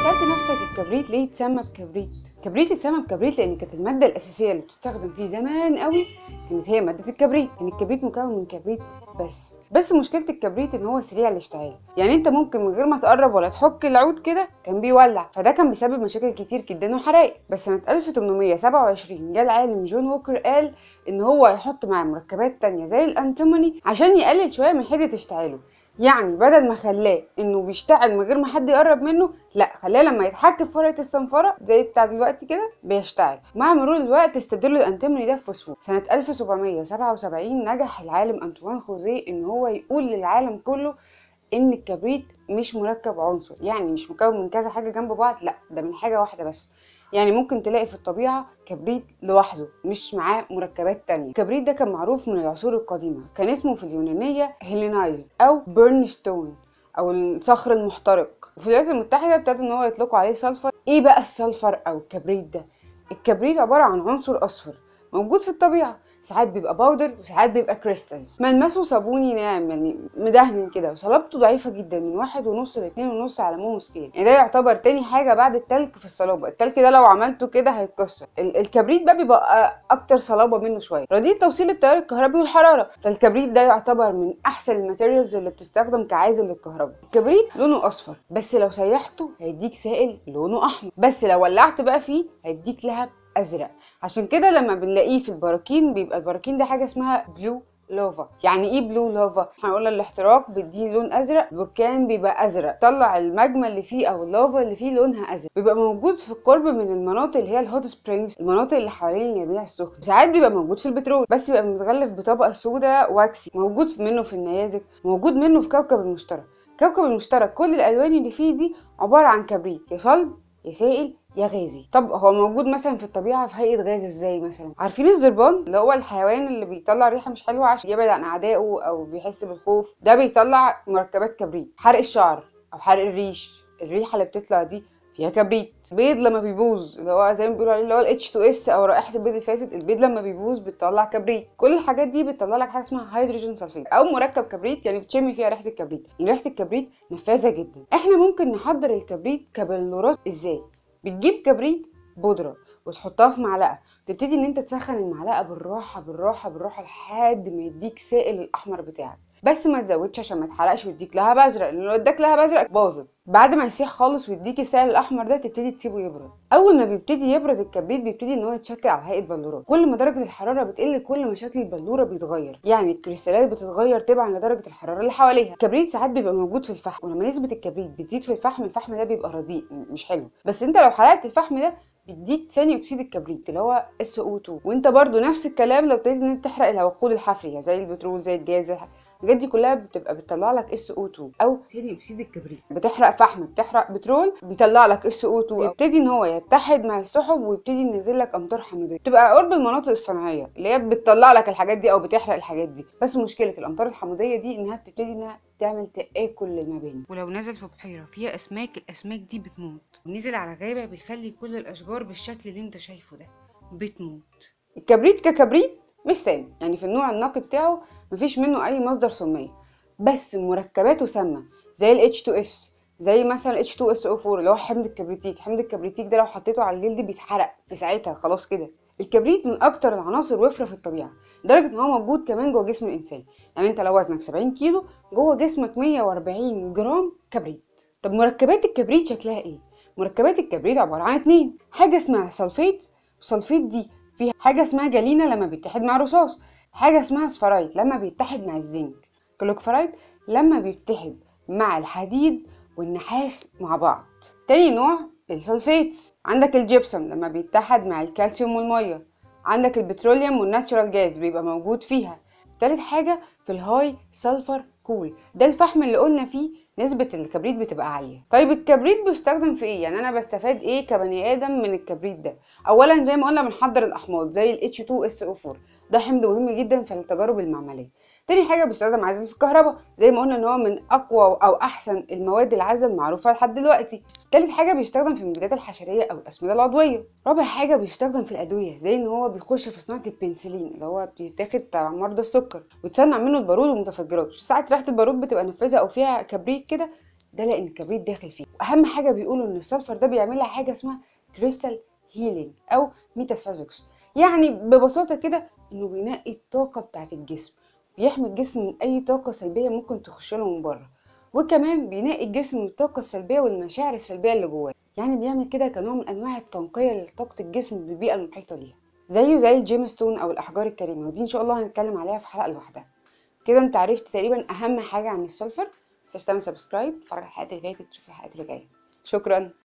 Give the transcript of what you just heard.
سألت نفسك الكبريت ليه اتسمى بكبريت؟ الكبريت اتسمى بكبريت لأن كانت المادة الأساسية اللي بتستخدم فيه زمان قوي كانت هي مادة الكبريت، يعني الكبريت مكون من كبريت بس، بس مشكلة الكبريت إن هو سريع الاشتعال، يعني أنت ممكن من غير ما تقرب ولا تحك العود كده كان بيولع، فده كان بيسبب مشاكل كتير جدا وحرائق، بس سنة 1827 جه العالم جون ووكر قال إن هو هيحط معاه مركبات تانية زي الأنتيموني عشان يقلل شوية من حدة اشتعاله، يعني بدل ما خلاه انه بيشتغل من غير ما حد يقرب منه لا خلاه لما يتحك في ورقه الصنفره زي بتاع دلوقتي كده بيشتغل مع مرور الوقت استبدلوا الانتيموني ده بفوسفور سنه 1777 نجح العالم انطوان خوزيه ان هو يقول للعالم كله ان الكبريت مش مركب عنصر يعني مش مكون من كذا حاجه جنب بعض لا ده من حاجه واحده بس يعني ممكن تلاقي في الطبيعة كبريت لوحده مش معاه مركبات تانية الكبريت ده كان معروف من العصور القديمة كان اسمه في اليونانية هيلينايزد أو بيرنستون أو الصخر المحترق وفي الولايات المتحدة ابتدوا إن هو يطلقوا عليه سلفر إيه بقى السلفر أو الكبريت ده؟ الكبريت عبارة عن عنصر أصفر موجود في الطبيعة ساعات بيبقى باودر وساعات بيبقى كريستالز ملمسه صابوني ناعم يعني مدهن كده وصلابته ضعيفه جدا من واحد ونص لاتنين ونص على مومو سكيل يعني ده يعتبر تاني حاجه بعد التلج في الصلابه التلج ده لو عملته كده هيتكسر ال- الكبريت بقى بيبقى اكتر صلابه منه شويه رديء توصيل التيار الكهربي والحراره فالكبريت ده يعتبر من احسن الماتيريالز اللي بتستخدم كعازل للكهرباء الكبريت لونه اصفر بس لو سيحته هيديك سائل لونه احمر بس لو ولعت بقى فيه هيديك لهب ازرق عشان كده لما بنلاقيه في البراكين بيبقى البراكين ده حاجه اسمها بلو لوفا يعني ايه بلو لوفا احنا قلنا الاحتراق بيديه لون ازرق البركان بيبقى ازرق طلع الماجما اللي فيه او اللوفا اللي فيه لونها ازرق بيبقى موجود في قرب من المناطق اللي هي الهوت سبرينجز المناطق اللي حوالين الينابيع السخن ساعات بيبقى موجود في البترول بس بيبقى متغلف بطبقه سوداء واكسي موجود منه في النيازك موجود منه في كوكب المشتري كوكب المشتري كل الالوان اللي فيه دي عباره عن كبريت يا صلب يا سائل يا غازي طب هو موجود مثلا في الطبيعه في هيئه غاز ازاي مثلا عارفين الزربان اللي هو الحيوان اللي بيطلع ريحه مش حلوه عشان يبعد عن اعدائه او بيحس بالخوف ده بيطلع مركبات كبريت حرق الشعر او حرق الريش الريحه اللي بتطلع دي فيها كبريت البيض لما بيبوظ اللي هو زي ما بيقولوا عليه اللي هو الاتش 2 اس او رائحه البيض الفاسد البيض لما بيبوظ بتطلع كبريت كل الحاجات دي بتطلع لك حاجه اسمها هيدروجين سلفيت او مركب كبريت يعني بتشم فيها ريحه الكبريت ريحه الكبريت نفاذه جدا احنا ممكن نحضر الكبريت كبلورات ازاي بتجيب كبريت بودره وتحطها في معلقه تبتدي ان انت تسخن المعلقه بالراحه بالراحه بالراحه لحد ما يديك سائل الاحمر بتاعك بس ما تزودش عشان ما تحرقش ويديك لهب ازرق لان لو اداك لهب ازرق باظت بعد ما يسيح خالص ويديك السائل الاحمر ده تبتدي تسيبه يبرد اول ما بيبتدي يبرد الكبريت بيبتدي ان هو يتشكل على هيئه بلورات كل ما درجه الحراره بتقل كل ما شكل البلوره بيتغير يعني الكريستالات بتتغير تبعا لدرجه الحراره اللي حواليها الكبريت ساعات بيبقى موجود في الفحم ولما نسبه الكبريت بتزيد في الفحم الفحم ده بيبقى رديء مش حلو بس انت لو حرقت الفحم ده بيديك ثاني اكسيد الكبريت اللي هو اس او 2 وانت برضو نفس الكلام لو ابتديت ان انت تحرق الوقود الحفري زي البترول زي الجاز الحاجات دي كلها بتبقى بتطلع لك اس او 2 او ثاني اكسيد الكبريت بتحرق فحم بتحرق بترول بيطلع لك اس او 2 يبتدي ان هو يتحد مع السحب ويبتدي ينزل لك امطار حمضيه بتبقى قرب المناطق الصناعيه اللي هي بتطلع لك الحاجات دي او بتحرق الحاجات دي بس مشكله الامطار الحمضيه دي انها بتبتدي انها تعمل تآكل للمباني ولو نزل في بحيرة فيها أسماك الأسماك دي بتموت ونزل على غابة بيخلي كل الأشجار بالشكل اللي انت شايفه ده بتموت الكبريت ككبريت مش سام يعني في النوع النقي بتاعه مفيش منه اي مصدر سميه بس مركباته سامه زي ال H2S زي مثلا H2SO4 اللي هو حمض الكبريتيك حمض الكبريتيك ده لو حطيته على الجلد بيتحرق في ساعتها خلاص كده الكبريت من اكتر العناصر وفره في الطبيعه لدرجه ان هو موجود كمان جوه جسم الانسان يعني انت لو وزنك 70 كيلو جوه جسمك 140 جرام كبريت طب مركبات الكبريت شكلها ايه مركبات الكبريت عباره عن اتنين حاجه اسمها سلفيت السلفيت دي فيها حاجه اسمها جلينا لما بيتحد مع رصاص حاجه اسمها سفرايت لما بيتحد مع الزنك كلوكفرايت لما بيتحد مع الحديد والنحاس مع بعض تاني نوع السلفيتس عندك الجبسم لما بيتحد مع الكالسيوم والميه عندك البتروليوم والناتشورال جاز بيبقى موجود فيها تالت حاجه في الهاي سلفر كول ده الفحم اللي قلنا فيه نسبة الكبريت بتبقى عالية طيب الكبريت بيستخدم في ايه يعني انا بستفاد ايه كبني ادم من الكبريت ده اولا زي ما قلنا بنحضر الاحماض زي ال H2SO4 ده حمض مهم جدا في التجارب المعملية تاني حاجة بيستخدم عازل في الكهرباء زي ما قلنا ان هو من اقوى او احسن المواد العازلة المعروفة لحد دلوقتي تالت حاجة بيستخدم في المبيدات الحشرية او الاسمدة العضوية رابع حاجة بيستخدم في الادوية زي ان هو بيخش في صناعة البنسلين اللي هو بيتاخد تبع مرضى السكر وتصنع منه البارود والمتفجرات ساعات ريحة البارود بتبقى نفاذة او فيها كبريت كده ده لان الكبريت داخل فيه واهم حاجه بيقولوا ان السلفر ده بيعمل لها حاجه اسمها كريستال هيلينج او ميتافيزيكس يعني ببساطه كده انه بينقي الطاقه بتاعه الجسم بيحمي الجسم من اي طاقه سلبيه ممكن تخش له من بره وكمان بينقي الجسم من الطاقه السلبيه والمشاعر السلبيه اللي جواه يعني بيعمل كده كنوع من انواع التنقيه لطاقه الجسم بالبيئه المحيطه ليها زيه زي الجيمستون او الاحجار الكريمه ودي ان شاء الله هنتكلم عليها في حلقه لوحدها كده انت عرفت تقريبا اهم حاجه عن السلفر متنساش تعمل سبسكرايب تتفرج على الحلقات اللي فاتت تشوف الحلقات اللي جايه شكرا